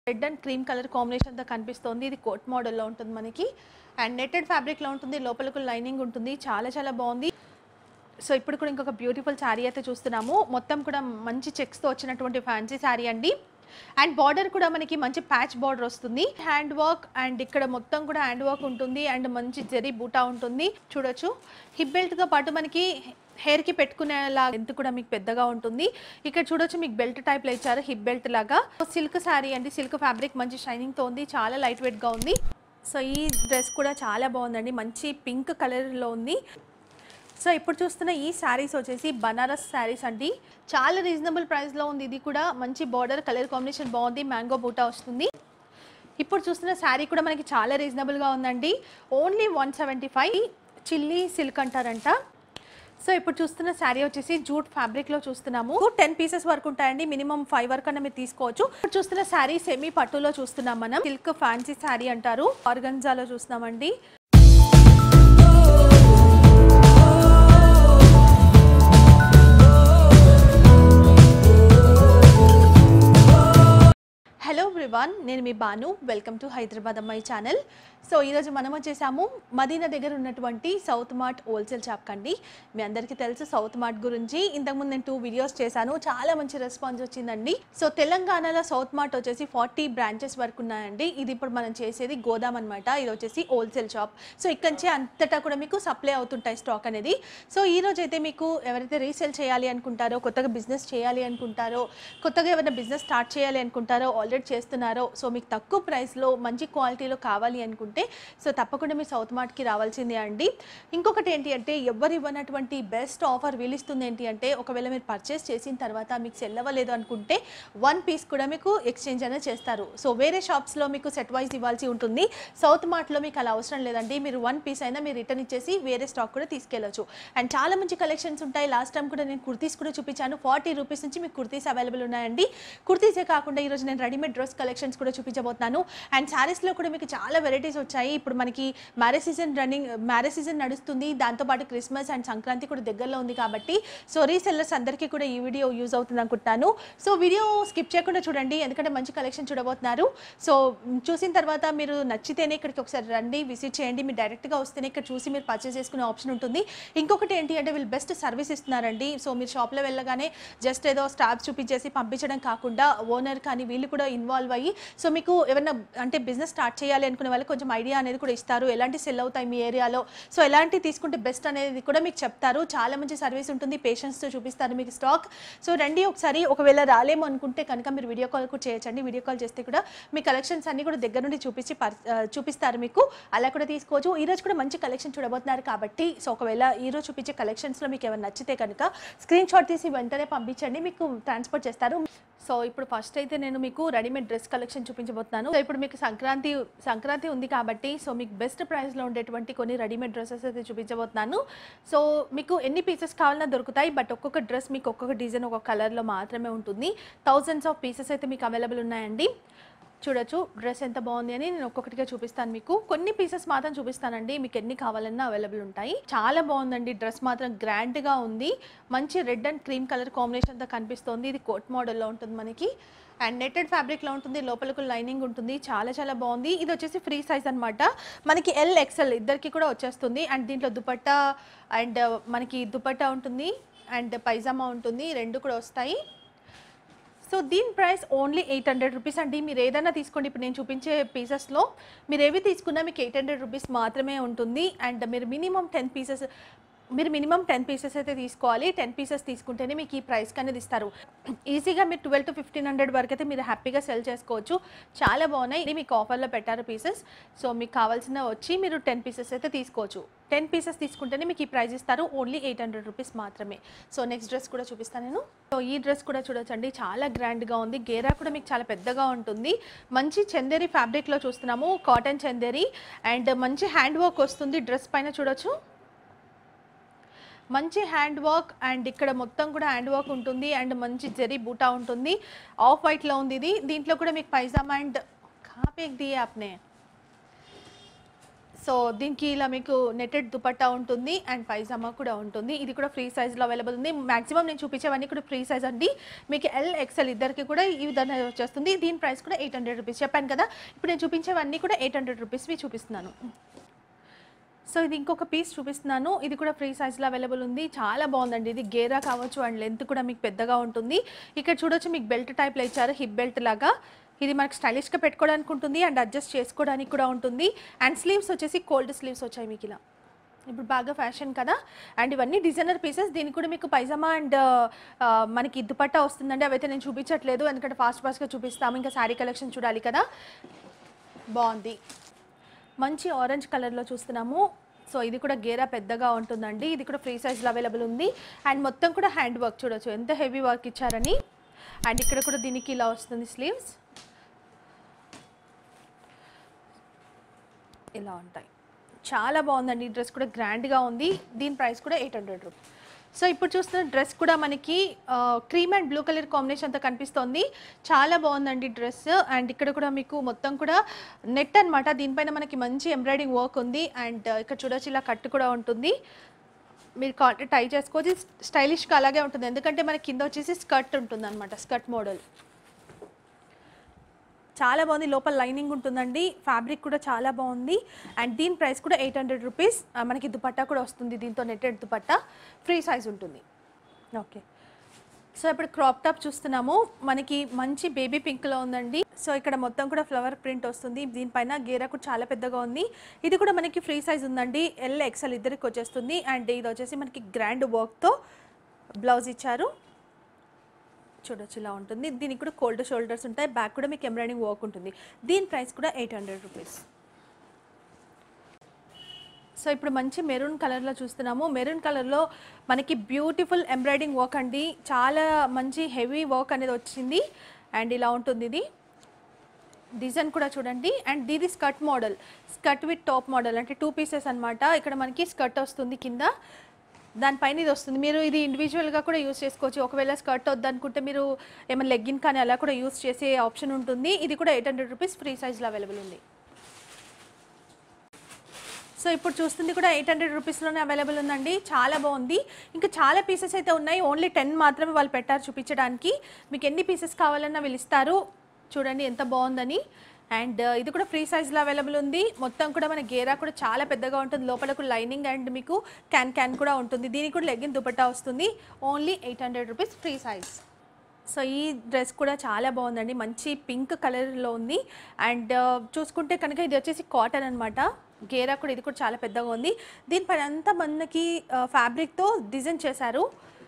red and cream colour కాంబినేషన్తో కనిపిస్తుంది ఇది కోట్ మోడల్లో ఉంటుంది మనకి అండ్ నెట్టెడ్ ఫ్యాబ్రిక్లో ఉంటుంది లోపలకు లైనింగ్ ఉంటుంది చాలా చాలా బాగుంది సో ఇప్పుడు కూడా ఇంకొక బ్యూటిఫుల్ శారీ అయితే చూస్తున్నాము మొత్తం కూడా మంచి చెక్స్తో వచ్చినటువంటి ఫ్యాన్సీ శారీ అండి అండ్ బార్డర్ కూడా మనకి మంచి ప్యాచ్ బార్డర్ వస్తుంది హ్యాండ్ వర్క్ అండ్ ఇక్కడ మొత్తం కూడా హ్యాండ్ వర్క్ ఉంటుంది అండ్ మంచి జరీ బూటా ఉంటుంది చూడొచ్చు హిప్ బెల్ట్తో పాటు మనకి హెయిర్కి పెట్టుకునేలా లెంత్ కూడా మీకు పెద్దగా ఉంటుంది ఇక్కడ చూడొచ్చు మీకు బెల్ట్ టైప్లో ఇచ్చారు హిప్ బెల్ట్ లాగా సిల్క్ శారీ అండి సిల్క్ ఫ్యాబ్రిక్ మంచి షైనింగ్తో ఉంది చాలా లైట్ వెయిట్గా ఉంది సో ఈ డ్రెస్ కూడా చాలా బాగుందండి మంచి పింక్ కలర్లో ఉంది సో ఇప్పుడు చూస్తున్న ఈ శారీస్ వచ్చేసి బనారస్ శారీస్ అండి చాలా రీజనబుల్ ప్రైస్లో ఉంది ఇది కూడా మంచి బార్డర్ కలర్ కాంబినేషన్ బాగుంది మ్యాంగో బూటా వస్తుంది ఇప్పుడు చూస్తున్న శారీ కూడా మనకి చాలా రీజనబుల్గా ఉందండి only one seventy five chilli silk అంటారంట సో ఇప్పుడు చూస్తున్న శారీ వచ్చేసి జూట్ ఫ్యాబ్రిక్ లో చూస్తున్నాము టెన్ పీసెస్ వరకు ఉంటాయండి మినిమం ఫైవ్ వరకు అన్న మీరు తీసుకోవచ్చు ఇప్పుడు చూస్తున్న శారీ సెమీ పట్టులో చూస్తున్నాం మనం సిల్క్ ఫ్యాన్సీ శారీ అంటారు ఆర్గన్జాలో చూస్తున్నామండి హలో ఎవ్రీవన్ నేను మీ బాను వెల్కమ్ టు హైదరాబాద్ అమ్మాయి ఛానల్ సో ఈరోజు మనం వచ్చేసాము మదీనా దగ్గర ఉన్నటువంటి సౌత్ మార్ట్ హోల్సేల్ షాప్ కండి మీ అందరికీ తెలుసు సౌత్ మార్ట్ గురించి ఇంతకుముందు నేను టూ వీడియోస్ చేశాను చాలా మంచి రెస్పాన్స్ వచ్చిందండి సో తెలంగాణలో సౌత్ మార్ట్ వచ్చేసి ఫార్టీ బ్రాంచెస్ వరకు ఉన్నాయండి ఇది ఇప్పుడు మనం చేసేది గోదాం అనమాట ఇది వచ్చేసి హోల్సేల్ షాప్ సో ఇక్కడి నుంచి అంతటా కూడా మీకు సప్లై అవుతుంటాయి స్టాక్ అనేది సో ఈ రోజు అయితే మీకు ఎవరైతే రీసేల్ చేయాలి అనుకుంటారో కొత్తగా బిజినెస్ చేయాలి అనుకుంటారో కొత్తగా ఏమైనా బిజినెస్ స్టార్ట్ చేయాలి అనుకుంటారో ఆల్రెడీ చేస్తున్నారో సో మీకు తక్కువ ప్రైస్లో మంచి క్వాలిటీలో కావాలి అనుకుంటే సో తప్పకుండా మీ సౌత్ మార్ట్కి రావాల్సిందే అండి ఇంకొకటి ఏంటి అంటే ఎవరు ఇవ్వనటువంటి బెస్ట్ ఆఫర్ వీలిస్తుంది ఏంటి అంటే ఒకవేళ మీరు పర్చేస్ చేసిన తర్వాత మీకు సెల్ అవ్వలేదు అనుకుంటే వన్ పీస్ కూడా మీకు ఎక్స్చేంజ్ అనేది చేస్తారు సో వేరే షాప్స్లో మీకు సెట్ వైజ్ ఇవ్వాల్సి ఉంటుంది సౌత్ మార్ట్లో మీకు అలా అవసరం లేదండి మీరు వన్ పీస్ అయినా మీరు రిటర్న్ ఇచ్చేసి వేరే స్టాక్ కూడా తీసుకెళ్ళొచ్చు అండ్ చాలా మంచి కలెక్షన్స్ ఉంటాయి లాస్ట్ టైం కూడా నేను కుర్తీస్ కూడా చూపించాను ఫార్టీ రూపీస్ నుంచి మీకు కుర్తీస్ అవైలబుల్ ఉన్నాయండి కుర్తీసే కాకుండా ఈరోజు నేను రెడీమేడ్ డ్రెస్ కలెక్షన్స్ కూడా చూపించబోతున్నాను అండ్ శారీస్లో కూడా మీకు చాలా వెరైటీస్ వచ్చాయి ఇప్పుడు మనకి marriage season running marriage season నడుస్తుంది దాంతోపాటు క్రిస్మస్ అండ్ సంక్రాంతి కూడా దగ్గరలో ఉంది కాబట్టి సో రీసెల్లర్స్ అందరికీ కూడా ఈ వీడియో యూజ్ అవుతుంది అనుకుంటున్నాను సో వీడియో స్కిప్ చేయకుండా చూడండి ఎందుకంటే మంచి కలెక్షన్ చూడబోతున్నారు సో మ్, చూసిన తర్వాత మీరు నచ్చితేనే ఇక్కడికి ఒకసారి రండి విజిట్ చేయండి మీరు డైరెక్ట్గా వస్తేనే ఇక్కడ చూసి మీరు పర్చేస్ చేసుకునే ఆప్షన్ ఉంటుంది ఇంకొకటి ఏంటి అంటే వీళ్ళు బెస్ట్ సర్వీస్ ఇస్తున్నారండి సో మీరు షాప్లో వెళ్ళగానే జస్ట్ ఏదో స్టాఫ్ చూపించేసి పంపించడం కాకుండా ఓనర్ కానీ వీళ్ళు కూడా ఇన్వాల్వ్ అయ్యి సో మీకు ఏమైనా అంటే బిజినెస్ స్టార్ట్ చేయాలి అనుకునే వాళ్ళకి కొంచెం ఐడియా అనేది కూడా ఇస్తారు ఎలాంటి సెల్ అవుతాయి మీ ఏరియాలో సో ఎలాంటి తీసుకుంటే బెస్ట్ అనేది కూడా మీకు చెప్తారు చాలా మంచి సర్వీస్ ఉంటుంది పేషెంట్స్తో చూపిస్తారు మీకు స్టాక్ సో రండి ఒకసారి ఒకవేళ రాలేము అనుకుంటే కనుక మీరు వీడియో కాల్ కూడా చేయొచ్చండి వీడియో కాల్ చేస్తే కూడా మీ కలెక్షన్స్ అన్ని కూడా దగ్గర నుండి చూపించి పర్- ఆ, చూపిస్తారు మీకు అలా కూడా తీసుకోవచ్చు ఈ రోజు కూడా మంచి కలెక్షన్ చూడబోతున్నారు కాబట్టి సో ఒకవేళ ఈ రోజు చూపించే కలెక్షన్స్లో మీకు ఏమైనా నచ్చితే కనుక స్క్రీన్ షాట్ తీసి వెంటనే పంపించండి మీకు ట్రాన్స్పోర్ట్ చేస్తారు సో ఇప్పుడు ఫస్ట్ అయితే నేను మీకు రెడీమేడ్ డ్రెస్ కలెక్షన్ చూపించబోతున్నాను సో ఇప్పుడు మీకు సంక్రాంతి సంక్రాంతి ఉంది కాబట్టి సో మీకు బెస్ట్ ప్రైస్లో ఉండేటువంటి కొన్ని రెడీమేడ్ డ్రెస్సెస్ అయితే చూపించబోతున్నాను సో మీకు ఎన్ని పీసెస్ కావాలన్నా దొరుకుతాయి బట్ ఒక్కొక్క డ్రెస్ మీకు ఒక్కొక్క డిజైన్ ఒక కలర్లో మాత్రమే ఉంటుంది థౌజండ్స్ ఆఫ్ పీసెస్ అయితే మీకు అవైలబుల్ ఉన్నాయండి చూడొచ్చు డ్రెస్ ఎంత బాగుంది అని నేను ఒక్కొక్కటిగా చూపిస్తాను మీకు కొన్ని పీసెస్ మాత్రం చూపిస్తానండి మీకు ఎన్ని కావాలన్నా అవైలబుల్ ఉంటాయి చాలా బాగుందండి డ్రెస్ మాత్రం గ్రాండ్గా ఉంది మంచి రెడ్ అండ్ క్రీమ్ కలర్ కాంబినేషన్తో కనిపిస్తుంది ఇది కోట్ మోడల్లో ఉంటుంది మనకి అండ్ నెట్టెడ్ ఫ్యాబ్రిక్లో ఉంటుంది లోపలకు లైనింగ్ ఉంటుంది చాలా చాలా బాగుంది ఇది వచ్చేసి ఫ్రీ సైజ్ అన్నమాట మనకి ఎల్ ఎక్సెల్ ఇద్దరికి కూడా వచ్చేస్తుంది అండ్ దీంట్లో దుపట్టా అండ్ మనకి దుపట్టా ఉంటుంది అండ్ పైజామా ఉంటుంది రెండు కూడా వస్తాయి సో దీని price only eight hundred rupees అండి మీరు ఏదైనా తీసుకోండి ఇప్పుడు నేను చూపించే పీసెస్లో మీరు ఏవి తీసుకున్నా మీకు ఎయిట్ హండ్రెడ్ రూపీస్ మాత్రమే ఉంటుంది అండ్ మీరు మినిమం టెన్ పీసెస్ మీరు మినిమం టెన్ పీసెస్ అయితే తీసుకోవాలి టెన్ పీసెస్ తీసుకుంటేనే మీకు ఈ ప్రైస్కి అనేది ఇస్తారు ఈజీగా మీరు ట్వెల్వ్ టు ఫిఫ్టీన్ హండ్రెడ్ వరకు అయితే మీరు హ్యాపీగా సెల్ చేసుకోవచ్చు చాలా బాగున్నాయి ఇది మీకు ఆఫర్లో పెట్టారు పీసెస్ సో మీకు కావాల్సిన వచ్చి మీరు టెన్ పీసెస్ అయితే తీసుకోవచ్చు టెన్ పీసెస్ తీసుకుంటేనే మీకు ఈ ప్రైస్ ఇస్తారు ఓన్లీ ఎయిట్ హండ్రెడ్ రూపీస్ మాత్రమే సో నెక్స్ట్ డ్రెస్ కూడా చూపిస్తాను నేను సో ఈ డ్రెస్ కూడా చూడొచ్చండి చాలా గ్రాండ్గా ఉంది గేరా కూడా మీకు చాలా పెద్దగా ఉంటుంది మంచి చందేరి ఫ్యాబ్రిక్లో చూస్తున్నాము కాటన్ చందేరి అండ్ మంచి హ్యాండ్ వర్క్ వస్తుంది డ్రెస్ పైన చూడొచ్చు మంచి హ్యాండ్ వర్క్ అండ్ ఇక్కడ మొత్తం కూడా హ్యాండ్ వర్క్ ఉంటుంది అండ్ మంచి జరీ బూటా ఉంటుంది ఆఫ్ వైట్లో ఉంది ఇది దీంట్లో కూడా మీకు పైజామా అండ్ కాపేక్ దియే ఆప్నే సో దీనికి ఇలా మీకు నెటెడ్ దుపట్టా ఉంటుంది అండ్ పైజామా కూడా ఉంటుంది ఇది కూడా ఫ్రీ సైజ్లో అవైలబుల్ ఉంది మాక్సిమం నేను చూపించేవన్నీ కూడా ఫ్రీ సైజ్ అండి మీకు ఎల్ ఎక్సెల్ ఇద్దరికి కూడా ఈ విధంగా వచ్చేస్తుంది దీని ప్రైస్ కూడా ఎయిట్ హండ్రెడ్ రూపీస్ చెప్పాను కదా ఇప్పుడు నేను చూపించేవన్నీ కూడా ఎయిట్ హండ్రెడ్ రూపీస్వి చూపిస్తున్నాను సో ఇది ఇంకొక పీస్ చూపిస్తున్నాను ఇది కూడా ఫ్రీ సైజ్లో అవైలబుల్ ఉంది చాలా బాగుందండి ఇది గేరా కావచ్చు అండ్ లెంత్ కూడా మీకు పెద్దగా ఉంటుంది ఇక్కడ చూడొచ్చు మీకు బెల్ట్ టైప్లో ఇచ్చారు హిప్ బెల్ట్ లాగా ఇది మనకి స్టైలిష్గా పెట్టుకోవడానికి ఉంటుంది అండ్ అడ్జస్ట్ చేసుకోవడానికి కూడా ఉంటుంది అండ్ స్లీవ్స్ వచ్చేసి కోల్డ్ స్లీవ్స్ వచ్చాయి మీకు ఇలా ఇప్పుడు బాగా ఫ్యాషన్ కదా అండ్ ఇవన్నీ డిజైనర్ పీసెస్ దీనికి కూడా మీకు పైజామా అండ్ మనకి దుపట్టా వస్తుందండి అవైతే నేను చూపించట్లేదు ఎందుకంటే ఫాస్ట్ ఫాస్ట్గా చూపిస్తాము ఇంకా శారీ కలెక్షన్ చూడాలి కదా బాగుంది మంచి ఆరెంజ్ కలర్లో చూస్తున్నాము సో ఇది కూడా గేరా పెద్దగా ఉంటుందండి ఇది కూడా ఫ్రీ సైజ్లో అవైలబుల్ ఉంది అండ్ మొత్తం కూడా హ్యాండ్ వర్క్ చూడొచ్చు ఎంత హెవీ వర్క్ ఇచ్చారని అండ్ ఇక్కడ కూడా దీనికి ఇలా వస్తుంది స్లీవ్స్ ఇలా ఉంటాయి చాలా బాగుందండి ఈ డ్రెస్ కూడా గ్రాండ్గా ఉంది దీని ప్రైస్ కూడా ఎయిట్ హండ్రెడ్ రూపీస్ సో ఇప్పుడు చూస్తున్న డ్రెస్ కూడా మనకి క్రీమ్ అండ్ బ్లూ కలర్ కాంబినేషన్తో కనిపిస్తోంది చాలా బాగుందండి డ్రెస్ అండ్ ఇక్కడ కూడా మీకు మొత్తం కూడా నెట్ అన్నమాట దీనిపైన మనకి మంచి ఎంబ్రాయిడింగ్ వర్క్ ఉంది అండ్ ఇక్కడ చూడొచ్చు ఇలా కట్టు కూడా ఉంటుంది మీరు కా- టై చేసుకోవచ్చు స్టైలిష్గా అలాగే ఉంటుంది ఎందుకంటే మనకి కింద వచ్చేసి స్కర్ట్ ఉంటుంది అనమాట స్కర్ట్ మోడల్ చాలా బాగుంది లోపల లైనింగ్ ఉంటుందండి ఫ్యాబ్రిక్ కూడా చాలా బాగుంది అండ్ దీని ప్రైస్ కూడా ఎయిట్ హండ్రెడ్ రూపీస్ మనకి దుపట్టా కూడా వస్తుంది దీంతో నెట్టెడ్ దుపట్టా ఫ్రీ సైజ్ ఉంటుంది ఓకే సో ఇప్పుడు క్రాప్ టాప్ చూస్తున్నాము మనకి మంచి బేబీ పింక్లో ఉందండి సో ఇక్కడ మొత్తం కూడా ఫ్లవర్ ప్రింట్ వస్తుంది దీనిపైన గేరా కూడా చాలా పెద్దగా ఉంది ఇది కూడా మనకి ఫ్రీ సైజ్ ఉందండి ఎల్ ఎక్సెల్ ఇద్దరికి వచ్చేస్తుంది అండ్ ఇది వచ్చేసి మనకి గ్రాండ్ వర్క్తో బ్లౌజ్ ఇచ్చారు చూడొచ్చు ఇలా ఉంటుంది దీనికి కూడా కోల్డ్ షోల్డర్స్ ఉంటాయి బ్యాక్ కూడా మీకు ఎంబ్రాయిడింగ్ వర్క్ ఉంటుంది దీని ప్రైస్ కూడా ఎయిట్ హండ్రెడ్ రూపీస్ సో ఇప్పుడు మంచి మెరూన్ కలర్లో చూస్తున్నాము మెరూన్ కలర్లో మనకి బ్యూటిఫుల్ ఎంబ్రాయిడింగ్ వర్క్ అండి చాలా మంచి హెవీ వర్క్ అనేది వచ్చింది అండ్ ఇలా ఉంటుంది ఇది డిజైన్ కూడా చూడండి అండ్ ఇది skirt model skirt with top model అంటే టూ పీసెస్ అన్నమాట ఇక్కడ మనకి స్కర్ట్ వస్తుంది కింద దానిపైన ఇది వస్తుంది మీరు ఇది ఇండివిజువల్గా కూడా యూస్ చేసుకోవచ్చు ఒకవేళ స్కర్ట్ వద్దనుకుంటే మీరు ఏమైనా లెగ్గిన్ కానీ అలా కూడా యూస్ చేసే ఆప్షన్ ఉంటుంది ఇది కూడా ఎయిట్ హండ్రెడ్ రూపీస్ ఫ్రీ సైజ్లో అవైలబుల్ ఉంది సో ఇప్పుడు చూస్తుంది కూడా ఎయిట్ హండ్రెడ్ రూపీస్లోనే అవైలబుల్ ఉందండి చాలా బాగుంది ఇంకా చాలా పీసెస్ అయితే ఉన్నాయి ఓన్లీ టెన్ మాత్రమే వాళ్ళు పెట్టారు చూపించడానికి మీకు ఎన్ని పీసెస్ కావాలన్నా వీళ్ళు ఇస్తారు చూడండి ఎంత బాగుందని అండ్ ఇది కూడా ఫ్రీ సైజ్లో అవైలబుల్ ఉంది మొత్తం కూడా మన గేరా కూడా చాలా పెద్దగా ఉంటుంది లోపల కూడా లైనింగ్ అండ్ మీకు క్యాన్ క్యాన్ కూడా ఉంటుంది దీనికి కూడా లెగ్గిన్ దుపట్టా వస్తుంది only eight hundred rupees free size so ఈ డ్రెస్ కూడా చాలా బాగుందండి మంచి పింక్ కలర్లో ఉంది అండ్ చూసుకుంటే కనుక ఇది వచ్చేసి కాటన్ అనమాట గేరా కూడా ఇది కూడా చాలా పెద్దగా ఉంది దీనిపైన అంతా మనకి ఫ్యాబ్రిక్తో డిజైన్ చేశారు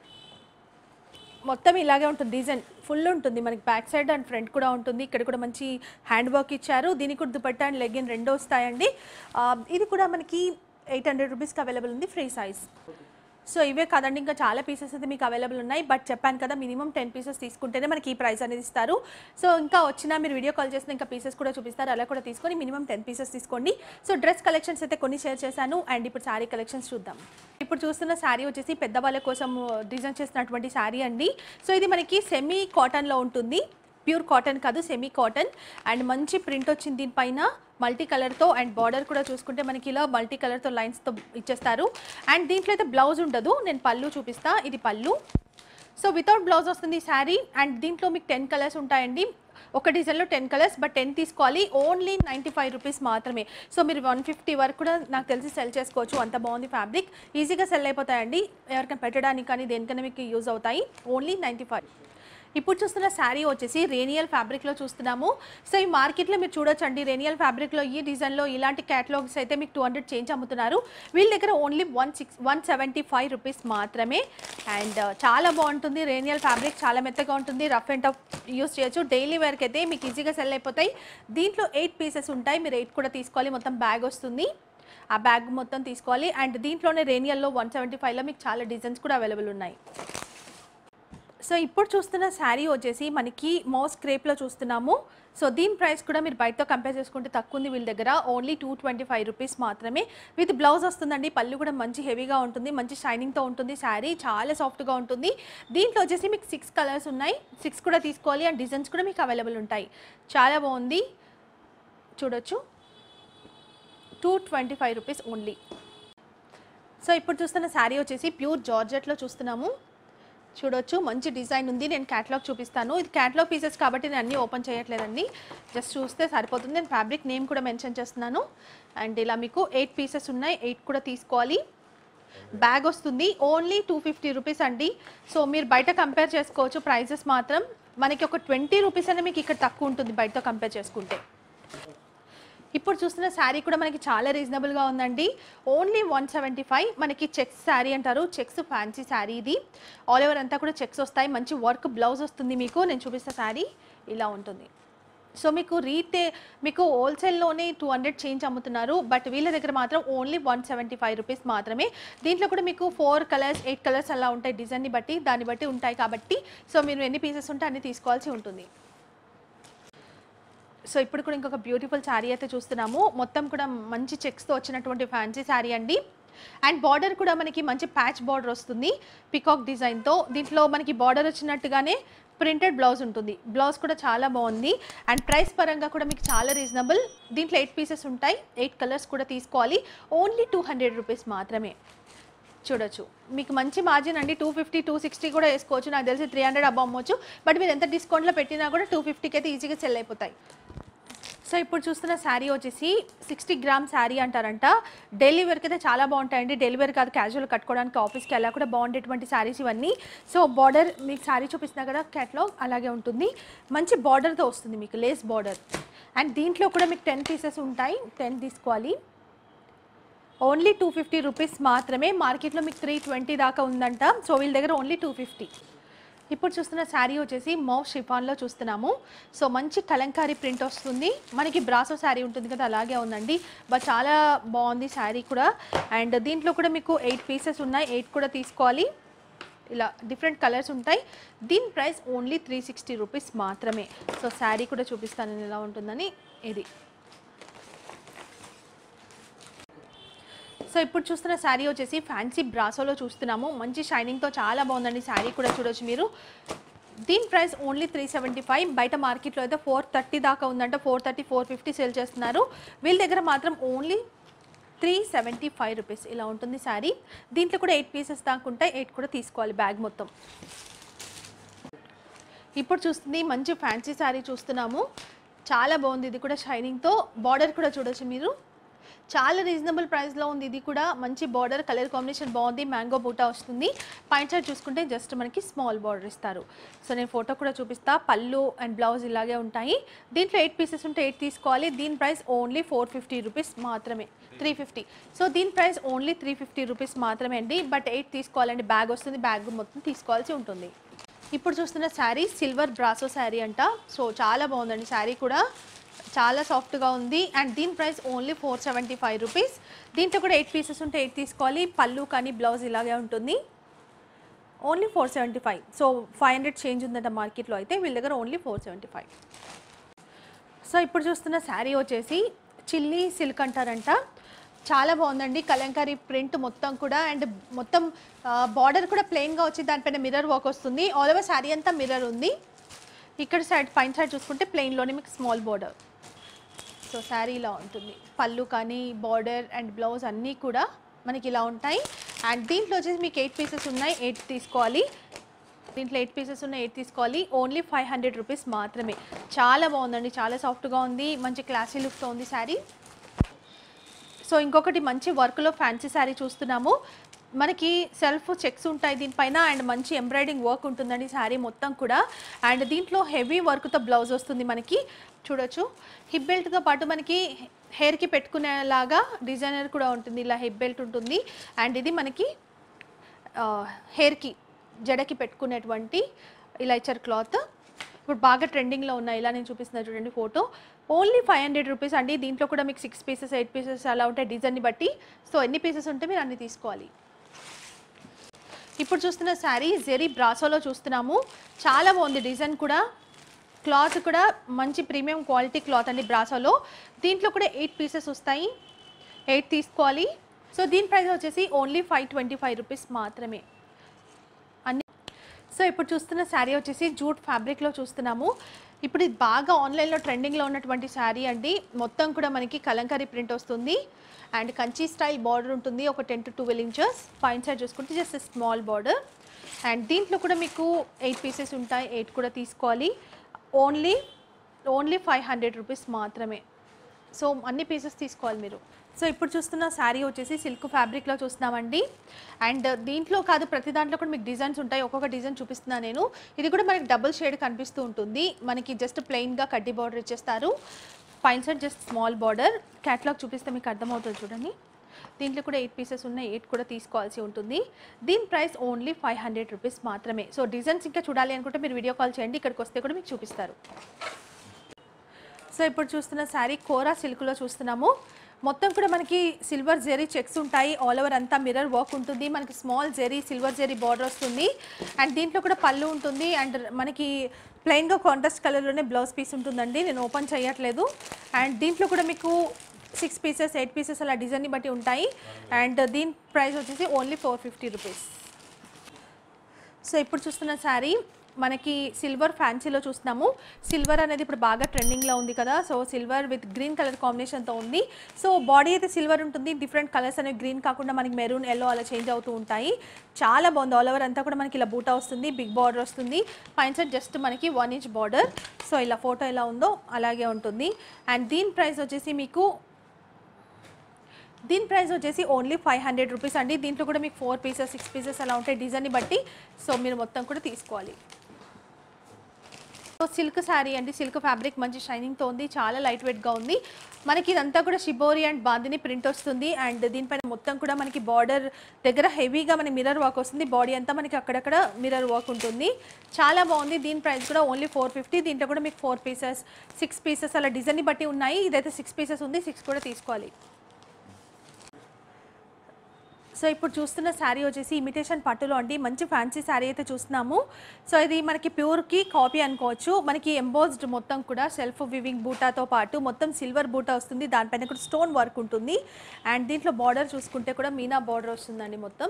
మొత్తం ఇలాగే ఉంటుంది డిజైన్ ఫుల్ ఉంటుంది మనకి బ్యాక్ సైడ్ అండ్ ఫ్రంట్ కూడా ఉంటుంది ఇక్కడ కూడా మంచి హ్యాండ్ వర్క్ ఇచ్చారు దీనికి కూడా దుపట్టా అండ్ లెగ్గిన్ రెండు వస్తాయండి ఆ, ఇది కూడా మనకి ఎయిట్ హండ్రెడ్ రూపీస్కి అవైలబుల్ ఉంది ఫ్రీ సైజ్ సో ఇవే కాదండి ఇంకా చాలా పీసెస్ అయితే మీకు అవైలబుల్ ఉన్నాయి బట్ చెప్పాను కదా మినిమం టెన్ పీసెస్ తీసుకుంటేనే మనకి ఈ ప్రైస్ అనేది ఇస్తారు సో ఇంకా వచ్చినా మీరు వీడియో కాల్ చేసిన ఇంకా పీసెస్ కూడా చూపిస్తారు అలా కూడా తీసుకొని మినిమం టెన్ పీసెస్ తీసుకోండి సో డ్రెస్ కలెక్షన్స్ అయితే కొన్ని షేర్ చేశాను అండ్ ఇప్పుడు శారీ కలెక్షన్స్ చూద్దాం ఇప్పుడు చూస్తున్న శారీ వచ్చేసి పెద్దవాళ్ళ కోసం డిజైన్ చేసినటువంటి శారీ అండి సో ఇది మనకి సెమీ కాటన్లో ఉంటుంది ప్యూర్ కాటన్ కాదు సెమీ కాటన్ అండ్ మంచి ప్రింట్ వచ్చింది దీనిపైన మల్టీ కలర్తో అండ్ బార్డర్ కూడా చూసుకుంటే మనకి ఇలా మల్టీ కలర్తో లైన్స్తో ఇచ్చేస్తారు అండ్ దీంట్లో అయితే బ్లౌజ్ ఉండదు నేను పళ్ళు చూపిస్తా ఇది పళ్ళు సో వితౌట్ బ్లౌజ్ వస్తుంది ఈ శారీ అండ్ దీంట్లో మీకు టెన్ కలర్స్ ఉంటాయండి ఒక డిజైన్లో టెన్ కలర్స్ బట్ టెన్ తీసుకోవాలి ఓన్లీ నైంటీ ఫైవ్ రూపీస్ మాత్రమే సో మీరు వన్ ఫిఫ్టీ వరకు కూడా నాకు తెలిసి సెల్ చేసుకోవచ్చు అంత బాగుంది ఫ్యాబ్రిక్ ఈజీగా సెల్ అయిపోతాయండి ఎవరికైనా పెట్టడానికి కానీ దేనికైనా మీకు యూజ్ అవుతాయి ఓన్లీ నైంటీ ఫైవ్ ఇప్పుడు చూస్తున్న శారీ వచ్చేసి రేనియల్ ఫ్యాబ్రిక్లో చూస్తున్నాము సో ఈ మార్కెట్లో మీరు చూడొచ్చండి రేనియల్ ఫ్యాబ్రిక్లో ఈ డిజైన్లో ఇలాంటి క్యాటలాగ్స్ అయితే మీకు టూ హండ్రెడ్ చేంజ్ అమ్ముతున్నారు వీళ్ళ దగ్గర only one six one seventy five rupees మాత్రమే అండ్ చాలా బాగుంటుంది రేనియల్ ఫ్యాబ్రిక్ చాలా మెత్తగా ఉంటుంది రఫ్ అండ్ టఫ్ యూస్ చేయొచ్చు డైలీ వేర్కి అయితే మీకు ఈజీగా సెల్ అయిపోతాయి దీంట్లో ఎయిట్ పీసెస్ ఉంటాయి మీరు ఎయిట్ కూడా తీసుకోవాలి మొత్తం బ్యాగ్ వస్తుంది ఆ బ్యాగ్ మొత్తం తీసుకోవాలి అండ్ దీంట్లోనే రేనియల్లో వన్ సెవెంటీ ఫైవ్లో మీకు చాలా డిజైన్స్ కూడా అవైలబుల్ ఉన్నాయి సో ఇప్పుడు చూస్తున్న శారీ వచ్చేసి మనకి మౌస్ క్రేప్లో చూస్తున్నాము సో దీని ప్రైస్ కూడా మీరు బయటతో కంపేర్ చేసుకుంటే తక్కువ ఉంది వీళ్ళ దగ్గర only two twenty five rupees మాత్రమే విత్ బ్లౌజ్ వస్తుందండి పళ్ళు కూడా మంచి హెవీగా ఉంటుంది మంచి షైనింగ్తో ఉంటుంది శారీ చాలా సాఫ్ట్గా ఉంటుంది దీంట్లో వచ్చేసి మీకు సిక్స్ కలర్స్ ఉన్నాయి సిక్స్ కూడా తీసుకోవాలి అండ్ డిజైన్స్ కూడా మీకు అవైలబుల్ ఉంటాయి చాలా బాగుంది చూడొచ్చు two twenty five rupees only so ఇప్పుడు చూస్తున్న శారీ వచ్చేసి ప్యూర్ జార్జెట్లో చూస్తున్నాము చూడొచ్చు మంచి డిజైన్ ఉంది నేను క్యాటలాగ్ చూపిస్తాను ఇది క్యాటలాగ్ పీసెస్ కాబట్టి నేను అన్నీ ఓపెన్ చేయట్లేదండి జస్ట్ చూస్తే సరిపోతుంది నేను ఫ్యాబ్రిక్ నేమ్ కూడా మెన్షన్ చేస్తున్నాను అండ్ ఇలా మీకు ఎయిట్ పీసెస్ ఉన్నాయి ఎయిట్ కూడా తీసుకోవాలి బ్యాగ్ వస్తుంది ఓన్లీ టూ ఫిఫ్టీ రూపీస్ అండి సో మీరు బయట కంపేర్ చేసుకోవచ్చు ప్రైజెస్ మాత్రం మనకి ఒక ట్వంటీ రూపీస్ అనేది మీకు ఇక్కడ తక్కువ ఉంటుంది బయటతో కంపేర్ చేసుకుంటే ఇప్పుడు చూస్తున్న శారీ కూడా మనకి చాలా రీజనబుల్గా ఉందండి ఓన్లీ వన్ సెవెంటీ ఫైవ్ మనకి చెక్స్ శారీ అంటారు చెక్స్ ఫ్యాన్సీ శారీ ఇది ఆల్ ఓవర్ అంతా కూడా చెక్స్ వస్తాయి మంచి వర్క్ బ్లౌజ్ వస్తుంది మీకు నేను చూపిస్తా శారీ ఇలా ఉంటుంది సో మీకు రీటే మీకు హోల్సేల్లోనే టూ హండ్రెడ్ చేంజ్ అమ్ముతున్నారు బట్ వీళ్ళ దగ్గర మాత్రం only one seventy five rupees మాత్రమే దీంట్లో కూడా మీకు ఫోర్ కలర్స్ ఎయిట్ కలర్స్ అలా ఉంటాయి డిజైన్ని బట్టి దాన్ని బట్టి ఉంటాయి కాబట్టి సో మీరు ఎన్ని పీసెస్ ఉంటే అన్ని తీసుకోవాల్సి ఉంటుంది సో ఇప్పుడు కూడా ఇంకొక బ్యూటిఫుల్ శారీ అయితే చూస్తున్నాము మొత్తం కూడా మంచి చెక్స్తో వచ్చినటువంటి ఫ్యాన్సీ శారీ అండి అండ్ బార్డర్ కూడా మనకి మంచి ప్యాచ్ బార్డర్ వస్తుంది పికాక్ డిజైన్తో దీంట్లో మనకి బార్డర్ వచ్చినట్టుగానే ప్రింటెడ్ బ్లౌజ్ ఉంటుంది బ్లౌజ్ కూడా చాలా బాగుంది అండ్ ప్రైస్ పరంగా కూడా మీకు చాలా రీజనబుల్ దీంట్లో ఎయిట్ పీసెస్ ఉంటాయి ఎయిట్ కలర్స్ కూడా తీసుకోవాలి ఓన్లీ టూ హండ్రెడ్ రూపీస్ మాత్రమే చూడొచ్చు మీకు మంచి మార్జిన్ అండి టూ ఫిఫ్టీ టూ సిక్స్టీ కూడా వేసుకోవచ్చు నాకు తెలిసి త్రీ హండ్రెడ్ అబ్బా అమ్మొచ్చు బట్ మీరు ఎంత డిస్కౌంట్లో పెట్టినా కూడా టూ ఫిఫ్టీకి అయితే ఈజీగా సెల్ అయిపోతాయి సో ఇప్పుడు చూస్తున్న శారీ వచ్చేసి సిక్స్టీ గ్రామ్ శారీ అంటారంట డైలీ వేర్కి అయితే చాలా బాగుంటాయండి డైలీ వేర్ కాదు క్యాజువల్ కట్టుకోవడానికి ఆఫీస్కి అలా కూడా బాగుండేటువంటి శారీస్ ఇవన్నీ సో బార్డర్ మీకు శారీ చూపిస్తున్నా కదా క్యాట్లాగ్ అలాగే ఉంటుంది మంచి బార్డర్తో వస్తుంది మీకు లేస్ బార్డర్ అండ్ దీంట్లో కూడా మీకు టెన్ పీసెస్ ఉంటాయి టెన్ తీసుకోవాలి ఓన్లీ టూ ఫిఫ్టీ రూపీస్ మాత్రమే మార్కెట్లో మీకు త్రీ ట్వంటీ దాకా ఉందంట సో వీళ్ళ దగ్గర ఓన్లీ టూ ఫిఫ్టీ ఇప్పుడు చూస్తున్న శారీ వచ్చేసి మౌ షిఫాన్లో చూస్తున్నాము సో మంచి కలంకారీ ప్రింట్ వస్తుంది మనకి బ్రాసో శారీ ఉంటుంది కదా అలాగే ఉందండి బట్ చాలా బాగుంది శారీ కూడా అండ్ దీంట్లో కూడా మీకు ఎయిట్ పీసెస్ ఉన్నాయి ఎయిట్ కూడా తీసుకోవాలి ఇలా డిఫరెంట్ కలర్స్ ఉంటాయి దీని price only three sixty rupees మాత్రమే సో శారీ కూడా చూపిస్తాను నేను ఎలా ఉంటుందని ఇది సో ఇప్పుడు చూస్తున్న శారీ వచ్చేసి ఫ్యాన్సీ బ్రాసోలో చూస్తున్నాము మంచి షైనింగ్తో చాలా బాగుందండి శారీ కూడా చూడొచ్చు మీరు దీని price only three seventy five బయట మార్కెట్లో అయితే ఫోర్ థర్టీ దాకా ఉందంటే four thirty four fifty sale చేస్తున్నారు వీళ్ళ దగ్గర మాత్రం only three seventy five rupees ఇలా ఉంటుంది శారీ దీంట్లో కూడా ఎయిట్ పీసెస్ దాకా ఉంటాయి ఎయిట్ కూడా తీసుకోవాలి బ్యాగ్ మొత్తం ఇప్పుడు చూస్తుంది మంచి ఫ్యాన్సీ శారీ చూస్తున్నాము చాలా బాగుంది ఇది కూడా షైనింగ్తో బార్డర్ కూడా చూడొచ్చు మీరు చాలా రీజనబుల్ ప్రైస్లో ఉంది ఇది కూడా మంచి బార్డర్ కలర్ కాంబినేషన్ బాగుంది మ్యాంగో బూటా వస్తుంది పైన సైడ్ చూసుకుంటే జస్ట్ మనకి స్మాల్ బార్డర్ ఇస్తారు సో నేను ఫోటో కూడా చూపిస్తా పళ్ళు అండ్ బ్లౌజ్ ఇలాగే ఉంటాయి దీంట్లో ఎయిట్ పీసెస్ ఉంటే ఎయిట్ తీసుకోవాలి దీని price only four fifty rupees మాత్రమే త్రీ ఫిఫ్టీ సో దీని price only three fifty rupees మాత్రమే అండి బట్ ఎయిట్ తీసుకోవాలండి బ్యాగ్ వస్తుంది బ్యాగ్ మొత్తం తీసుకోవాల్సి ఉంటుంది ఇప్పుడు చూస్తున్న శారీ సిల్వర్ బ్రాసో శారీ అంట సో చాలా బాగుందండి శారీ కూడా చాలా సాఫ్ట్గా ఉంది అండ్ దీని price only four seventy five rupees దీంట్లో కూడా ఎయిట్ పీసెస్ ఉంటే ఎయిట్ తీసుకోవాలి పళ్ళు కానీ బ్లౌజ్ ఇలాగే ఉంటుంది only four seventy five so five hundred change ఉందంట మార్కెట్లో అయితే వీళ్ళ దగ్గర only four seventy five so ఇప్పుడు చూస్తున్న శారీ వచ్చేసి చిల్లీ సిల్క్ అంటారంట చాలా బాగుందండి కలంకారీ ప్రింట్ మొత్తం కూడా అండ్ మొత్తం బార్డర్ కూడా ప్లెయిన్గా వచ్చి దానిపైన మిర్రర్ వర్క్ వస్తుంది ఆల్ ఓవర్ శారీ అంతా మిర్రర్ ఉంది ఇక్కడ సైడ్ పైన సైడ్ చూసుకుంటే ప్లెయిన్లోనే మీకు స్మాల్ బార్డర్ సో శారీ ఇలా ఉంటుంది పళ్ళు కానీ బార్డర్ అండ్ బ్లౌజ్ అన్నీ కూడా మనకి ఇలా ఉంటాయి అండ్ దీంట్లో వచ్చేసి మీకు ఎయిట్ పీసెస్ ఉన్నాయి ఎయిట్ తీసుకోవాలి దీంట్లో ఎయిట్ పీసెస్ ఉన్న ఎయిట్ తీసుకోవాలి ఓన్లీ ఫైవ్ హండ్రెడ్ రూపీస్ మాత్రమే చాలా బాగుందండి చాలా సాఫ్ట్గా ఉంది మంచి క్లాసీ లుక్తో ఉంది శారీ సో ఇంకొకటి మంచి వర్క్లో ఫ్యాన్సీ శారీ చూస్తున్నాము మనకి సెల్ఫ్ చెక్స్ ఉంటాయి దీనిపైన అండ్ మంచి ఎంబ్రాయిడింగ్ వర్క్ ఉంటుందండి శారీ మొత్తం కూడా అండ్ దీంట్లో హెవీ వర్క్తో బ్లౌజ్ వస్తుంది మనకి చూడొచ్చు హిప్ బెల్ట్తో పాటు మనకి హెయిర్కి పెట్టుకునేలాగా డిజైనర్ కూడా ఉంటుంది ఇలా హిప్ బెల్ట్ ఉంటుంది అండ్ ఇది మనకి ఆ, హెయిర్కి జడకి పెట్టుకునేటువంటి ఇలా ఇచ్చారు క్లాత్ ఇప్పుడు బాగా ట్రెండింగ్లో ఉన్నాయి ఇలా నేను చూపిస్తున్నా చూడండి photo only five hundred rupees అండి దీంట్లో కూడా మీకు సిక్స్ పీసెస్ ఎయిట్ పీసెస్ అలా ఉంటాయి డిజైన్ని బట్టి సో ఎన్ని పీసెస్ ఉంటే మీరు అన్ని తీసుకోవాలి ఇప్పుడు చూస్తున్న శారీ జెరీ బ్రాసోలో చూస్తున్నాము చాలా బాగుంది డిజైన్ కూడా క్లాత్ కూడా మంచి ప్రీమియం క్వాలిటీ క్లాత్ అండి బ్రాసోలో దీంట్లో కూడా ఎయిట్ పీసెస్ వస్తాయి ఎయిట్ తీసుకోవాలి సో దీని ప్రైస్ వచ్చేసి only five twenty five rupees మాత్రమే అన్ని సో ఇప్పుడు చూస్తున్న శారీ వచ్చేసి జూట్ ఫ్యాబ్రిక్లో చూస్తున్నాము ఇప్పుడు ఇది బాగా ఆన్లైన్లో ట్రెండింగ్లో ఉన్నటువంటి శారీ అండి మొత్తం కూడా మనకి కలంకారీ ప్రింట్ వస్తుంది అండ్ కంచి స్టైల్ బార్డర్ ఉంటుంది ఒక టెన్ టు ట్వెల్వ్ ఇంచెస్ పైన సైడ్ చూసుకుంటే జస్ట్ స్మాల్ బార్డర్ అండ్ దీంట్లో కూడా మీకు ఎయిట్ పీసెస్ ఉంటాయి ఎయిట్ కూడా తీసుకోవాలి only only five hundred rupees మాత్రమే సో అన్ని పీసెస్ తీసుకోవాలి మీరు సో ఇప్పుడు చూస్తున్న శారీ వచ్చేసి సిల్క్ ఫ్యాబ్రిక్లో చూస్తున్నామండి అండ్ దీంట్లో కాదు ప్రతి దాంట్లో కూడా మీకు డిజైన్స్ ఉంటాయి ఒక్కొక్క డిజైన్ చూపిస్తున్నాను నేను ఇది కూడా మనకి డబుల్ షేడ్ కనిపిస్తూ ఉంటుంది మనకి జస్ట్ ప్లెయిన్గా కడ్డీ బార్డర్ ఇచ్చేస్తారు పైన side just small border catalogue చూపిస్తే మీకు అర్థమవుతుంది చూడండి దీంట్లో కూడా ఎయిట్ పీసెస్ ఉన్నాయి ఎయిట్ కూడా తీసుకోవాల్సి ఉంటుంది దీని price only five hundred rupees మాత్రమే సో డిజైన్స్ ఇంకా చూడాలి అనుకుంటే మీరు వీడియో కాల్ చేయండి ఇక్కడికి వస్తే కూడా మీకు చూపిస్తారు సో ఇప్పుడు చూస్తున్న శారీ కోరా సిల్క్లో చూస్తున్నాము మొత్తం కూడా మనకి సిల్వర్ జెరీ చెక్స్ ఉంటాయి ఆల్ ఓవర్ అంతా మిర్రర్ వర్క్ ఉంటుంది మనకి small zari silver zari border వస్తుంది అండ్ దీంట్లో కూడా పళ్ళు ఉంటుంది అండ్ మనకి ప్లెయిన్గా కాంట్రాస్ట్ కలర్లోనే బ్లౌజ్ పీస్ ఉంటుందండి నేను ఓపెన్ చేయట్లేదు అండ్ దీంట్లో కూడా మీకు సిక్స్ పీసెస్ ఎయిట్ పీసెస్ అలా డిజైన్ని బట్టి ఉంటాయి అండ్ దీని ప్రైస్ వచ్చేసి only four fifty rupees so ఇప్పుడు చూస్తున్న శారీ మనకి సిల్వర్ ఫ్యాన్సీలో చూస్తున్నాము సిల్వర్ అనేది ఇప్పుడు బాగా ట్రెండింగ్లో ఉంది కదా so silver with green colour కాంబినేషన్తో ఉంది సో బాడీ అయితే సిల్వర్ ఉంటుంది డిఫరెంట్ కలర్స్ అనేవి గ్రీన్ కాకుండా మనకి మెరూన్ ఎల్లో అలా చేంజ్ అవుతూ ఉంటాయి చాలా బాగుంది ఆల్ ఓవర్ అంతా కూడా మనకి ఇలా బూటా వస్తుంది బిగ్ బార్డర్ వస్తుంది పైన సైడ్ జస్ట్ మనకి వన్ ఇంచ్ బార్డర్ సో ఇలా ఫోటో ఎలా ఉందో అలాగే ఉంటుంది అండ్ దీని ప్రైస్ వచ్చేసి మీకు దీని ప్రైస్ వచ్చేసి ఓన్లీ ఫైవ్ హండ్రెడ్ రూపీస్ అండి దీంట్లో కూడా మీకు ఫోర్ పీసెస్ సిక్స్ పీసెస్ అలా ఉంటాయి డిజైన్ని బట్టి సో మీరు మొత్తం కూడా తీసుకోవాలి సో సిల్క్ శారీ అండి సిల్క్ ఫ్యాబ్రిక్ మంచి షైనింగ్తో ఉంది చాలా లైట్ వెయిట్గా ఉంది మనకి ఇదంతా కూడా షిబోరి అండ్ బాందిని ప్రింట్ వస్తుంది అండ్ దీనిపైన మొత్తం కూడా మనకి బార్డర్ దగ్గర హెవీగా మన మిర్రర్ వర్క్ వస్తుంది బాడీ అంతా మనకి అక్కడక్కడ మిర్రర్ వర్క్ ఉంటుంది చాలా బాగుంది దీని ప్రైస్ కూడా ఓన్లీ ఫోర్ ఫిఫ్టీ దీంట్లో కూడా మీకు ఫోర్ పీసెస్ సిక్స్ పీసెస్ అలా డిజైన్ని బట్టి ఉన్నాయి ఇదైతే సిక్స్ పీసెస్ ఉంది సిక్స్ కూడా తీసుకోవాలి సో ఇప్పుడు చూస్తున్న శారీ వచ్చేసి ఇమిటేషన్ పట్టులో అండి మంచి ఫ్యాన్సీ శారీ అయితే చూస్తున్నాము సో ఇది మనకి ప్యూర్కి కాపీ అనుకోవచ్చు మనకి ఎంబోజ్డ్ మొత్తం కూడా సెల్ఫ్ వివింగ్ బూటాతో పాటు మొత్తం సిల్వర్ బూటా వస్తుంది దానిపైన కూడా స్టోన్ వర్క్ ఉంటుంది అండ్ దీంట్లో బార్డర్ చూసుకుంటే కూడా మీనా బార్డర్ వస్తుందండి మొత్తం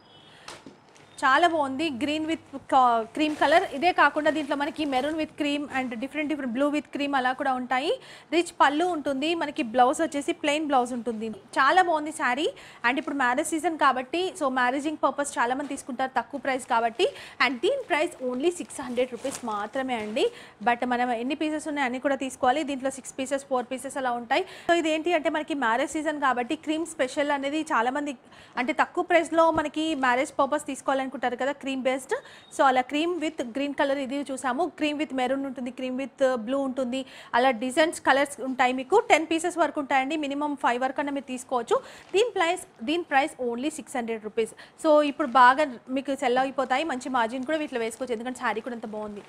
చాలా బాగుంది గ్రీన్ విత్ క్రీమ్ కలర్ ఇదే కాకుండా దీంట్లో మనకి maroon with cream and different different blue with cream అలా కూడా ఉంటాయి రిచ్ పళ్ళు ఉంటుంది మనకి బ్లౌజ్ వచ్చేసి ప్లెయిన్ బ్లౌజ్ ఉంటుంది చాలా బాగుంది శారీ అండ్ ఇప్పుడు మ్యారేజ్ సీజన్ కాబట్టి సో మ్యారేజింగ్ పర్పస్ చాలా మంది తీసుకుంటారు తక్కువ ప్రైస్ కాబట్టి అండ్ దీని price only six hundred rupees మాత్రమే అండి బట్ మనం ఎన్ని పీసెస్ ఉన్నాయి అన్ని కూడా తీసుకోవాలి దీంట్లో సిక్స్ పీసెస్ ఫోర్ పీసెస్ అలా ఉంటాయి సో ఇది ఏంటి అంటే మనకి మ్యారేజ్ సీజన్ కాబట్టి క్రీమ్ స్పెషల్ అనేది చాలా మంది అంటే తక్కువ ప్రైస్లో మనకి మ్యారేజ్ పర్పస్ తీసుకోవాలనుకుంటారు కదా క్రీమ్ బేస్డ్ సో అలా క్రీమ్ విత్ గ్రీన్ కలర్ ఇది చూసాము క్రీమ్ విత్ మెరూన్ ఉంటుంది క్రీమ్ విత్ బ్లూ ఉంటుంది అలా డిజైన్స్ కలర్స్ ఉంటాయి మీకు టెన్ పీసెస్ వరకు ఉంటాయండి మినిమం ఫైవ్ వరకు అన్న మీరు తీసుకోవచ్చు దీని ప్రైస్ దీని price only six hundred rupees so ఇప్పుడు బాగా మీకు సెల్ అయిపోతాయి మంచి మార్జిన్ కూడా వీటిలో వేసుకోవచ్చు ఎందుకంటే శారీ కూడా అంత బాగుంది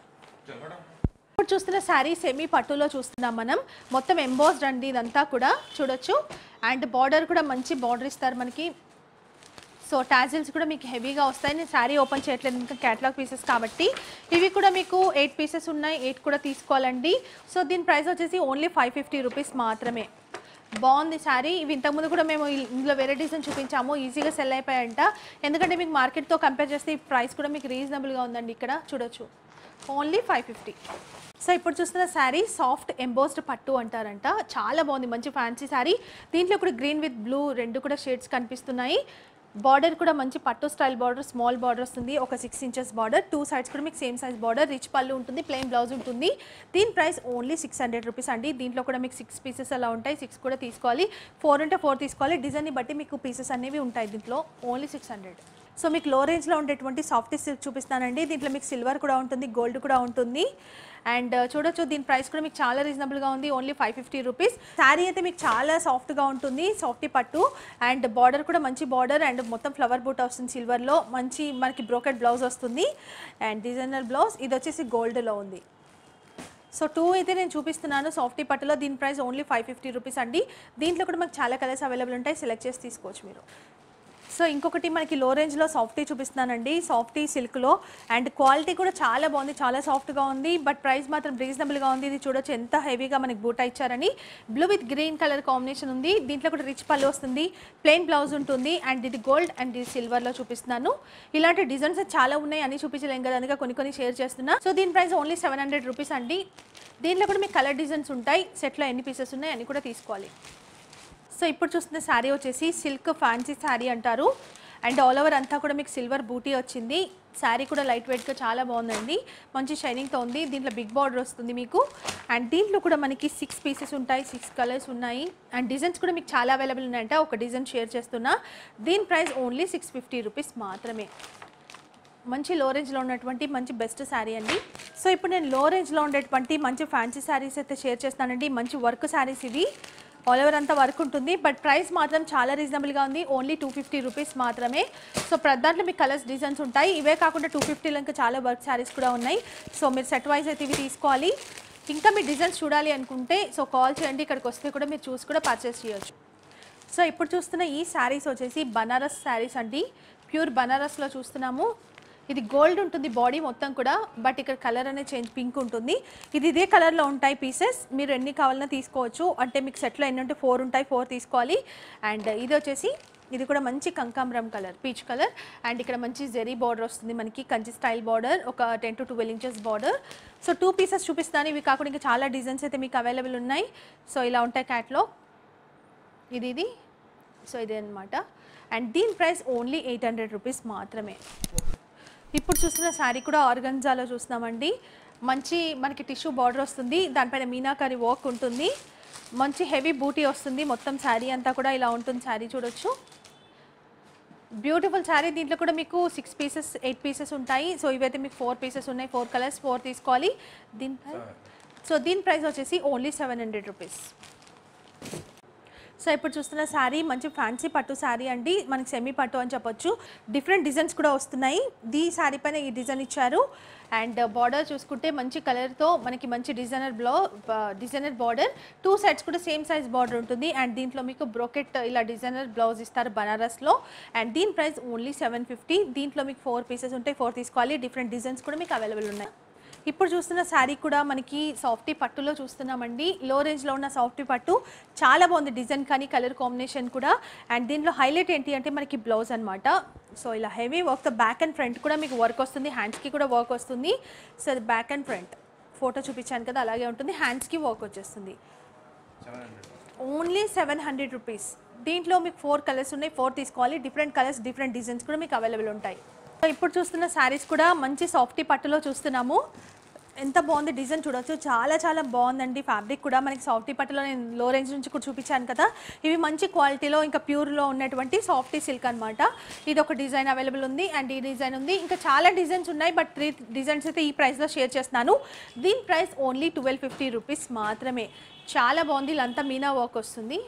ఇప్పుడు చూస్తున్న శారీ సెమీ పట్టులో చూస్తున్నాం మనం మొత్తం ఎంబోస్డ్ అండి ఇదంతా కూడా చూడొచ్చు అండ్ బార్డర్ కూడా మంచి బార్డర్ ఇస్తారు మనకి సో టాజిల్స్ కూడా మీకు హెవీగా వస్తాయి నేను శారీ ఓపెన్ చేయట్లేదు ఇంకా క్యాటలాగ్ పీసెస్ కాబట్టి ఇవి కూడా మీకు ఎయిట్ పీసెస్ ఉన్నాయి ఎయిట్ కూడా తీసుకోవాలండి సో దీని ప్రైస్ వచ్చేసి ఓన్లీ ఫైవ్ ఫిఫ్టీ రూపీస్ మాత్రమే బాగుంది శారీ ఇవి ఇంతకుముందు కూడా మేము ఇ- ఇందులో వేరే డిజైన్ చూపించాము ఈజీగా సెల్ అయిపోయాయంట ఎందుకంటే మీకు మార్కెట్తో కంపేర్ చేస్తే ఈ ప్రైస్ కూడా మీకు రీజనబుల్గా ఉందండి ఇక్కడ చూడొచ్చు ఓన్లీ ఫైవ్ ఫిఫ్టీ సో ఇప్పుడు చూస్తున్న శారీ సాఫ్ట్ ఎంబోస్డ్ పట్టు అంటారంట చాలా బాగుంది మంచి ఫ్యాన్సీ శారీ దీంట్లో కూడా గ్రీన్ విత్ బ్లూ రెండు కూడా షేడ్స్ కనిపిస్తున్నాయి బార్డర్ కూడా మంచి పట్టు స్టైల్ బార్డర్ స్మాల్ బార్డర్ వస్తుంది ఒక six inches border two sides కూడా మీకు సేమ్ సైజ్ బార్డర్ రిచ్ పళ్ళు ఉంటుంది ప్లెయిన్ బ్లౌజ్ ఉంటుంది దీని price only six hundred rupees అండి దీంట్లో కూడా మీకు సిక్స్ పీసెస్ అలా ఉంటాయి సిక్స్ కూడా తీసుకోవాలి ఫోర్ ఉంటే ఫోర్ తీసుకోవాలి డిజైన్ని బట్టి మీకు పీసెస్ అనేవి ఉంటాయి దీంట్లో ఓన్లీ సిక్స్ హండ్రెడ్ సో మీకు లో రేంజ్లో ఉండేటువంటి సాఫ్ట్ సిల్క్ చూపిస్తానండి దీంట్లో మీకు సిల్వర్ కూడా ఉంటుంది గోల్డ్ కూడా ఉంటుంది అండ్ చూడొచ్చు దీని ప్రైస్ కూడా మీకు చాలా రీజనబుల్గా ఉంది only five fifty rupees sari అయితే మీకు చాలా సాఫ్ట్గా ఉంటుంది సాఫ్టీ పట్టు అండ్ బార్డర్ కూడా మంచి బార్డర్ అండ్ మొత్తం ఫ్లవర్ బూట్ వస్తుంది సిల్వర్లో మంచి మనకి బ్రోకెట్ బ్లౌజ్ వస్తుంది అండ్ డిజైనర్ బ్లౌజ్ ఇది వచ్చేసి గోల్డ్లో ఉంది సో టూ అయితే నేను చూపిస్తున్నాను సాఫ్టీ పట్టులో దీని price only five fifty rupees అండి దీంట్లో కూడా మాకు చాలా కలర్స్ అవైలబుల్ ఉంటాయి సెలెక్ట్ చేసి తీసుకోవచ్చు మీరు సో ఇంకొకటి మనకి లో రేంజ్లో సాఫ్టీ చూపిస్తున్నానండి సాఫ్టీ సిల్క్లో అండ్ క్వాలిటీ కూడా చాలా బాగుంది చాలా సాఫ్ట్గా ఉంది బట్ ప్రైస్ మాత్రం రీజనబుల్గా ఉంది ఇది చూడొచ్చు ఎంత హెవీగా మనకి బూటా ఇచ్చారని blue with green colour combination ఉంది దీంట్లో కూడా రిచ్ పళ్ళు వస్తుంది ప్లెయిన్ బ్లౌజ్ ఉంటుంది అండ్ ఇది గోల్డ్ అండ్ ఇది సిల్వర్లో చూపిస్తున్నాను ఇలాంటి డిజైన్స్ చాలా ఉన్నాయి అన్ని చూపించలేం కదా అందుకే కొన్ని కొన్ని షేర్ చేస్తున్నా సో దీని price only seven hundred rupees అండి దీంట్లో కూడా మీకు కలర్ డిజైన్స్ ఉంటాయి సెట్లో ఎన్ని పీసెస్ ఉన్నాయి అన్ని కూడా తీసుకోవాలి సో ఇప్పుడు చూస్తున్న శారీ వచ్చేసి సిల్క్ ఫ్యాన్సీ శారీ అంటారు అండ్ ఆల్ ఓవర్ అంతా కూడా మీకు సిల్వర్ బూటీ వచ్చింది శారీ కూడా లైట్ వెయిట్గా చాలా బాగుందండి మంచి షైనింగ్తో ఉంది దీంట్లో బిగ్ బార్డర్ వస్తుంది మీకు అండ్ దీంట్లో కూడా మనకి సిక్స్ పీసెస్ ఉంటాయి సిక్స్ కలర్స్ ఉన్నాయి అండ్ డిజైన్స్ కూడా మీకు చాలా అవైలబుల్ ఉన్నాయంట ఒక డిజైన్ షేర్ చేస్తున్నా దీని price only six fifty rupees మాత్రమే మంచి లో రేంజ్లో ఉన్నటువంటి మంచి బెస్ట్ శారీ అండి సో ఇప్పుడు నేను లో రేంజ్లో ఉండేటువంటి మంచి ఫ్యాన్సీ శారీస్ అయితే షేర్ చేస్తానండి మంచి వర్క్ శారీస్ ఇవి ఆల్ ఓవర్ అంతా వర్క్ ఉంటుంది బట్ ప్రైస్ మాత్రం చాలా రీజనబుల్గా ఉంది ఓన్లీ టూ ఫిఫ్టీ రూపీస్ మాత్రమే సో ప్రతి దాంట్లో మీకు కలర్స్ డిజైన్స్ ఉంటాయి ఇవే కాకుండా టూ ఫిఫ్టీలో ఇంకా చాలా వర్క్ శారీస్ కూడా ఉన్నాయి సో మీరు సెట్ వైజ్ అయితే ఇవి తీసుకోవాలి ఇంకా మీ డిజైన్స్ చూడాలి అనుకుంటే సో కాల్ చేయండి ఇక్కడికి వస్తే కూడా మీరు చూసి కూడా పర్చేస్ చేయొచ్చు సో ఇప్పుడు చూస్తున్న ఈ శారీస్ వచ్చేసి బనారస్ శారీస్ అండి ప్యూర్ బనారస్లో చూస్తున్నాము ఇది గోల్డ్ ఉంటుంది బాడీ మొత్తం కూడా బట్ ఇక్కడ కలర్ అనేది చేంజ్ పింక్ ఉంటుంది ఇది ఇదే కలర్లో ఉంటాయి పీసెస్ మీరు ఎన్ని కావాలన్నా తీసుకోవచ్చు అంటే మీకు సెట్లో ఎన్ని ఉంటే ఫోర్ ఉంటాయి ఫోర్ తీసుకోవాలి అండ్ ఇది వచ్చేసి ఇది కూడా మంచి కంకాంబరం కలర్ పీచ్ కలర్ అండ్ ఇక్కడ మంచి జెరీ బార్డర్ వస్తుంది మనకి కంచి స్టైల్ బార్డర్ ఒక ten to twelve inches border so two pieces చూపిస్తాను ఇవి కాకుండా ఇంకా చాలా డిజైన్స్ అయితే మీకు అవైలబుల్ ఉన్నాయి సో ఇలా ఉంటాయి క్యాట్లో ఇది ఇది సో ఇదే అనమాట అండ్ దీని price only eight hundred rupees మాత్రమే ఇప్పుడు చూస్తున్న శారీ కూడా ఆర్గంజాలో చూస్తున్నామండి మంచి మనకి టిష్యూ బార్డర్ వస్తుంది దానిపైన మీనాకరి వర్క్ ఉంటుంది మంచి హెవీ బూటీ వస్తుంది మొత్తం శారీ అంతా కూడా ఇలా ఉంటుంది శారీ చూడొచ్చు బ్యూటిఫుల్ శారీ దీంట్లో కూడా మీకు సిక్స్ పీసెస్ ఎయిట్ పీసెస్ ఉంటాయి సో ఇవైతే మీకు ఫోర్ పీసెస్ ఉన్నాయి ఫోర్ కలర్స్ ఫోర్ తీసుకోవాలి దీని సో దీని ప్రైస్ వచ్చేసి only seven hundred rupees so ఇప్పుడు చూస్తున్న శారీ మంచి ఫ్యాన్సీ పట్టు శారీ అండి మనకి సెమీ పట్టు అని చెప్పొచ్చు డిఫరెంట్ డిజైన్స్ కూడా వస్తున్నాయి దీ శారీ పైన ఈ డిజైన్ ఇచ్చారు అండ్ బార్డర్ చూసుకుంటే మంచి కలర్తో మనకి మంచి డిజైనర్ బ్లౌ డిజైనర్ బార్డర్ టూ సైడ్స్ కూడా సేమ్ సైజ్ బార్డర్ ఉంటుంది అండ్ దీంట్లో మీకు బ్రోకెట్ ఇలా డిజైనర్ బ్లౌజ్ ఇస్తారు బనారస్లో అండ్ దీని ప్రైస్ ఓన్లీ సెవెన్ ఫిఫ్టీ దీంట్లో మీకు ఫోర్ పీసెస్ ఉంటాయి ఫోర్ తీసుకోవాలి డిఫరెంట్ డిజైన్స్ కూడా మీకు అవైలబుల్ ఉన్నాయి ఇప్పుడు చూస్తున్న శారీ కూడా మనకి సాఫ్టీ పట్టులో చూస్తున్నామండి లో రేంజ్లో ఉన్న సాఫ్టీ పట్టు చాలా బాగుంది డిజైన్ కానీ కలర్ కాంబినేషన్ కూడా అండ్ దీంట్లో హైలైట్ ఏంటి అంటే మనకి బ్లౌజ్ అనమాట సో ఇలా heavy work back and front కూడా మీకు వర్క్ వస్తుంది హ్యాండ్స్కి కూడా వర్క్ వస్తుంది సో అది బ్యాక్ అండ్ ఫ్రంట్ ఫోటో చూపించాను కదా అలాగే ఉంటుంది హ్యాండ్స్కి వర్క్ వచ్చేస్తుంది ఓన్లీ సెవెన్ హండ్రెడ్ రూపీస్ దీంట్లో మీకు ఫోర్ కలర్స్ ఉన్నాయి ఫోర్ తీసుకోవాలి డిఫరెంట్ కలర్స్ డిఫరెంట్ డిజైన్స్ కూడా మీకు అవైలబుల్ ఉంటాయి సో ఇప్పుడు చూస్తున్న శారీస్ కూడా మంచి సాఫ్టీ పట్టులో చూస్తున్నాము ఎంత బాగుంది డిజైన్ చూడొచ్చు చాలా చాలా బాగుందండి ఫ్యాబ్రిక్ కూడా మనకి సాఫ్టీ పట్టులో నేను లో రేంజ్ నుంచి కూడా చూపించాను కదా ఇవి మంచి క్వాలిటీలో ఇంకా ప్యూర్లో ఉన్నటువంటి సాఫ్టీ సిల్క్ అనమాట ఇది ఒక డిజైన్ అవైలబుల్ ఉంది అండ్ ఈ డిజైన్ ఉంది ఇంకా చాలా డిజైన్స్ ఉన్నాయి బట్ త్రీ డిజైన్స్ అయితే ఈ ప్రైస్లో షేర్ చేస్తున్నాను దీని price only twelve fifty rupees మాత్రమే చాలా బాగుంది ఇలాంతా మీనా వర్క్ వస్తుంది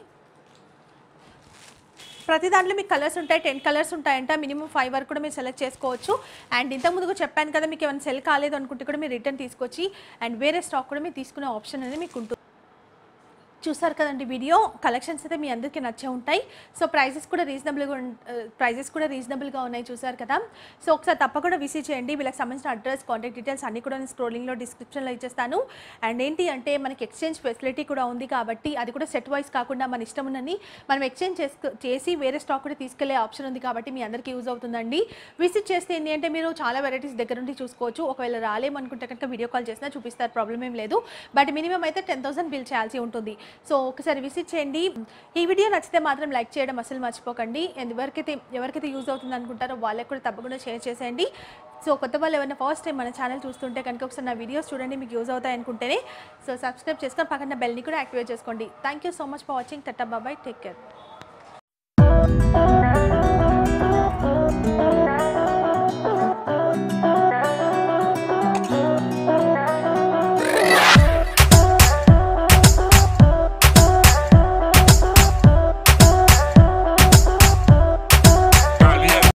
ప్రతి దాంట్లో మీకు కలర్స్ ఉంటాయి టెన్ కలర్స్ ఉంటాయంట మినిమం ఫైవ్ వరకు కూడా మీరు సెలెక్ట్ చేసుకోవచ్చు అండ్ ఇంతకు ముందుకు చెప్పాను కదా మీకు ఏమైనా సెల్ కాలేదు అనుకుంటే కూడా మీరు రిటర్న్ తీసుకొచ్చి అండ్ వేరే స్టాక్ కూడా మీరు తీసుకునే ఆప్షన్ అనేది మీకు ఉంటుంది చూసారు కదండి వీడియో కలెక్షన్స్ అయితే మీ అందరికీ నచ్చే ఉంటాయి సో ప్రైజెస్ కూడా రీజనబుల్గా ప్రైజెస్ కూడా రీజనబుల్గా ఉన్నాయి చూసారు కదా సో ఒకసారి తప్పకుండా విజిట్ చేయండి వీళ్ళకి సంబంధించిన అడ్రస్ కాంటాక్ట్ డీటెయిల్స్ అన్ని కూడా నేను స్క్రోలింగ్లో డిస్క్రిప్షన్లో ఇచ్చేస్తాను అండ్ ఏంటి అంటే మనకి ఎక్స్చేంజ్ ఫెసిలిటీ కూడా ఉంది కాబట్టి అది కూడా సెట్ వైస్ కాకుండా మన ఇష్టం ఉన్నని మనం ఎక్స్చేంజ్ చేసుకు చేసి వేరే స్టాక్ కూడా తీసుకెళ్లే ఆప్షన్ ఉంది కాబట్టి మీ అందరికీ యూజ్ అవుతుందండి విజిట్ చేస్తే ఏంటి అంటే మీరు చాలా వెరైటీస్ దగ్గర నుండి చూసుకోవచ్చు ఒకవేళ రాలేమనుకుంటే కనుక వీడియో కాల్ చేసినా చూపిస్తారు ప్రాబ్లం ఏం లేదు బట్ మినిమం అయితే టెన్ థౌసండ్ బిల్ చేయాల్సి ఉంటుంది సో ఒకసారి విజిట్ చేయండి ఈ వీడియో నచ్చితే మాత్రం లైక్ చేయడం అసలు మర్చిపోకండి And ఎవరికైతే ఎవరికైతే యూజ్ అవుతుంది అనుకుంటారో వాళ్ళకి కూడా తప్పకుండా షేర్ చేసేయండి సో కొత్త వాళ్ళు ఎవరైనా ఫస్ట్ టైం మన ఛానల్ చూస్తుంటే కనుక ఒకసారి నా వీడియోస్ చూడండి మీకు యూజ్ అవుతాయి అనుకుంటేనే సో సబ్స్క్రైబ్ చేసుకొని పక్కన బెల్ని కూడా యాక్టివేట్ చేసుకోండి thank you so much for watching tata bye bye take care